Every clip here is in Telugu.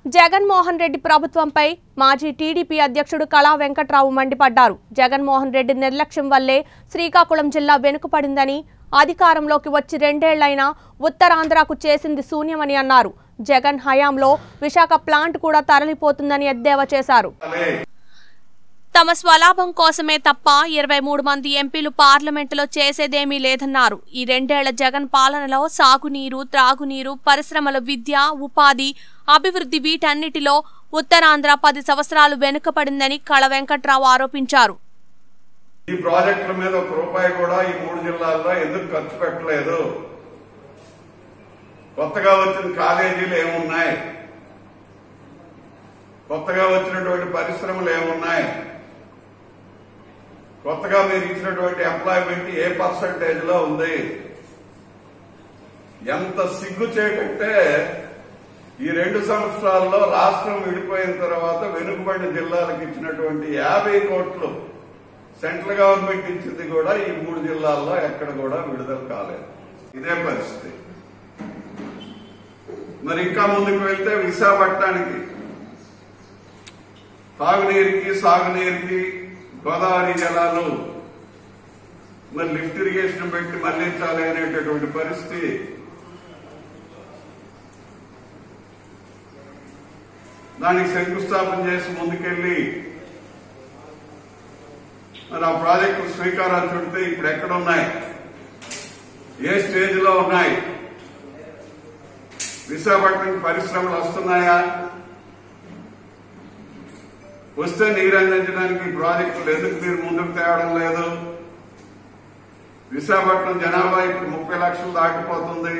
జగన్మోహన్ రెడ్డి ప్రభుత్వంపై మాజీ టీడీపీ అధ్యక్షుడు కళా వెంకట్రావు మండిపడ్డారు జగన్మోహన్ రెడ్డి నిర్లక్ష్యం వల్లే శ్రీకాకుళం జిల్లా వెనుకపడిందని అధికారంలోకి వచ్చి రెండేళ్లైనా ఉత్తరాంధ్రకు చేసింది శూన్యమని అన్నారు జగన్ హయాంలో విశాఖ ప్లాంట్ కూడా తరలిపోతుందని ఎద్దేవా చేశారు తమ స్వలాభం కోసమే తప్ప ఇరవై మూడు మంది ఎంపీలు పార్లమెంటులో చేసేదేమీ లేదన్నారు ఈ రెండేళ్ల జగన్ పాలనలో సాగునీరు త్రాగునీరు పరిశ్రమల విద్య ఉపాధి అభివృద్ధి వీటన్నిటిలో ఉత్తరాంధ్ర పది సంవత్సరాలు వెనుకపడిందని కళ వెంకట్రావు ఆరోపించారు ఈ ప్రాజెక్టుల మీద ఒక రూపాయి కూడా ఈ మూడు జిల్లాల్లో ఎందుకు ఖర్చు పెట్టలేదు కొత్తగా వచ్చిన కాలేజీలు ఏమున్నాయి కొత్తగా వచ్చినటువంటి పరిశ్రమలు ఏమున్నాయి కొత్తగా మీరు ఇచ్చినటువంటి ఎంప్లాయ్మెంట్ ఏ పర్సంటేజ్ లో ఉంది ఎంత సిగ్గు చేయకంటే ఈ రెండు సంవత్సరాల్లో రాష్ట్రం విడిపోయిన తర్వాత వెనుకబడిన జిల్లాలకు ఇచ్చినటువంటి యాభై కోట్లు సెంట్రల్ గవర్నమెంట్ ఇచ్చింది కూడా ఈ మూడు జిల్లాల్లో ఎక్కడ కూడా విడుదల కాలేదు ఇదే పరిస్థితి మరి ఇంకా ముందుకు వెళ్తే విశాఖపట్నానికి తాగునీరుకి సాగునీరుకి గోదావరి జలాలు మరి లిఫ్ట్ ఇరిగేషన్ పెట్టి మళ్లించాలి అనేటటువంటి పరిస్థితి దానికి శంకుస్థాపన చేసి ముందుకెళ్లి మరి ఆ ప్రాజెక్టు స్వీకారాలు చుడితే ఇప్పుడు ఎక్కడ ఉన్నాయి ఏ స్టేజ్ లో ఉన్నాయి విశాఖపట్నం పరిశ్రమలు వస్తున్నాయా వస్తే నీరు అందించడానికి ఈ ప్రాజెక్టులు ఎందుకు మీరు ముందుకు తేవడం లేదు విశాఖపట్నం జనాభా ఇప్పుడు ముప్పై లక్షలు దాటిపోతుంది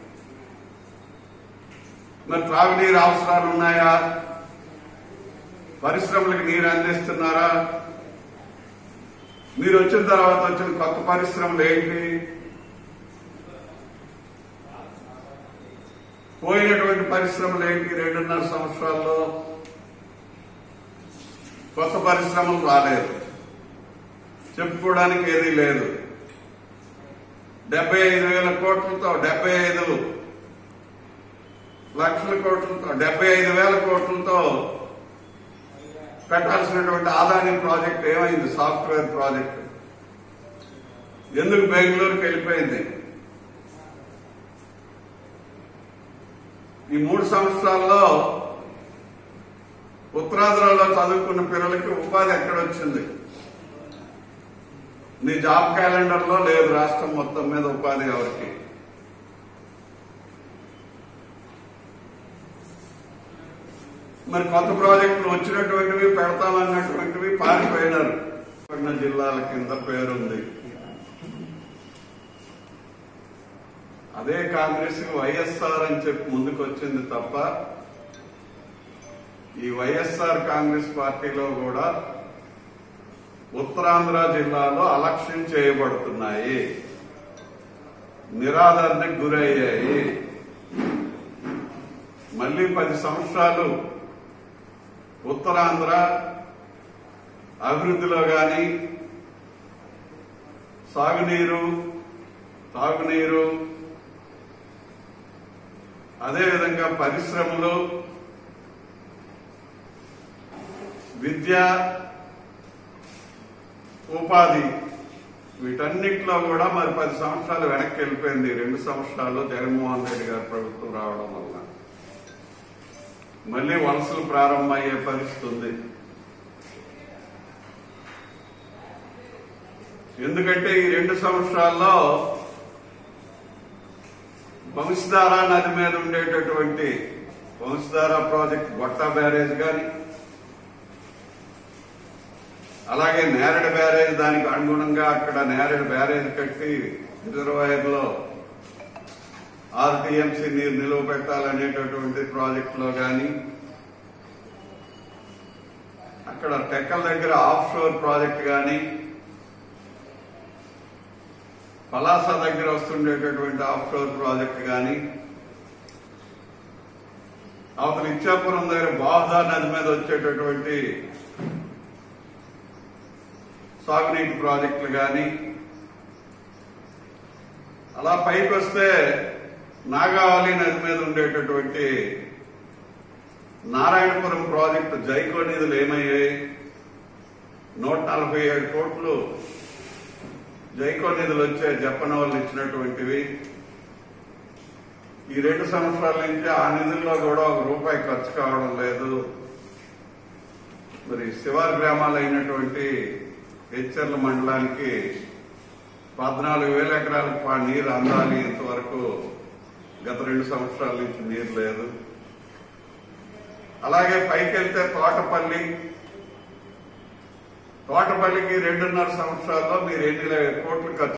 మరి త్రాగునీరు అవసరాలు ఉన్నాయా పరిశ్రమలకు నీరు అందిస్తున్నారా మీరు వచ్చిన తర్వాత వచ్చిన కొత్త పరిశ్రమలు ఏంటి పోయినటువంటి పరిశ్రమలు ఏంటి రెండున్నర సంవత్సరాల్లో కొత్త పరిశ్రమలు రాలేదు చెప్పుకోవడానికి ఏదీ లేదు డెబ్బై ఐదు వేల కోట్లతో డెబ్బై ఐదు లక్షల కోట్లతో డెబ్బై ఐదు వేల కోట్లతో పెట్టాల్సినటువంటి ఆదాని ప్రాజెక్ట్ ఏమైంది సాఫ్ట్వేర్ ప్రాజెక్ట్ ఎందుకు బెంగళూరుకి వెళ్ళిపోయింది ఈ మూడు సంవత్సరాల్లో ఉత్తరాంధ్రలో చదువుకున్న పిల్లలకి ఉపాధి ఎక్కడొచ్చింది నీ జాబ్ క్యాలెండర్ లో లేదు రాష్ట్రం మొత్తం మీద ఉపాధి ఎవరికి మరి కొత్త ప్రాజెక్టులు వచ్చినటువంటివి పెడతామన్నటువంటివి పారిపోయినారు పడిన జిల్లాల కింద పేరుంది అదే కాంగ్రెస్ వైఎస్ఆర్ అని చెప్పి ముందుకు వచ్చింది తప్ప ఈ వైఎస్ఆర్ కాంగ్రెస్ పార్టీలో కూడా ఉత్తరాంధ్ర జిల్లాలో అలక్ష్యం చేయబడుతున్నాయి నిరాదరణకు గురయ్యాయి మళ్ళీ పది సంవత్సరాలు ఉత్తరాంధ్ర అభివృద్ధిలో గాని సాగునీరు తాగునీరు అదేవిధంగా పరిశ్రమలు విద్య ఉపాధి వీటన్నిటిలో కూడా మరి పది సంవత్సరాలు వెనక్కి వెళ్ళిపోయింది ఈ రెండు సంవత్సరాల్లో జగన్మోహన్ రెడ్డి గారి ప్రభుత్వం రావడం వల్ల మళ్ళీ వలసలు ప్రారంభమయ్యే పరిస్థితి ఉంది ఎందుకంటే ఈ రెండు సంవత్సరాల్లో వంశధార నది మీద ఉండేటటువంటి వంశధార ప్రాజెక్ట్ గొట్టా బ్యారేజ్ కానీ అలాగే నేరడు బ్యారేజ్ దానికి అనుగుణంగా అక్కడ నేరడు బ్యారేజ్ కట్టి రిజర్వాయర్ లో ఆర్టీఎంసీ నీరు నిలువ పెట్టాలనేటటువంటి ప్రాజెక్ట్ లో గాని అక్కడ టెక్కల దగ్గర ఆఫ్ షోర్ ప్రాజెక్ట్ గాని పలాస దగ్గర వస్తుండేటటువంటి ఆఫ్ షోర్ ప్రాజెక్ట్ గాని అవతల ఇచ్చాపురం దగ్గర బాహుదా నది మీద వచ్చేటటువంటి సాగునీటి ప్రాజెక్టులు కానీ అలా పైకి వస్తే నాగావళి నది మీద ఉండేటటువంటి నారాయణపురం ప్రాజెక్టు జైకో నిధులు ఏమయ్యాయి నూట నలభై ఏడు కోట్లు జైకో నిధులు వచ్చే జప్పన వాళ్ళు ఇచ్చినటువంటివి ఈ రెండు సంవత్సరాల నుంచి ఆ నిధుల్లో కూడా ఒక రూపాయి ఖర్చు కావడం లేదు మరి శివారు గ్రామాలు అయినటువంటి హెచ్చర్ల మండలానికి పద్నాలుగు వేల ఎకరాలకు పా- నీరు అందాలి ఇంతవరకు గత రెండు సంవత్సరాల నుంచి నీరు లేదు అలాగే పైకి వెళ్తే తోటపల్లి తోటపల్లికి రెండున్నర సంవత్సరాల్లో మీరు ఎన్ని కోట్లు ఖర్చు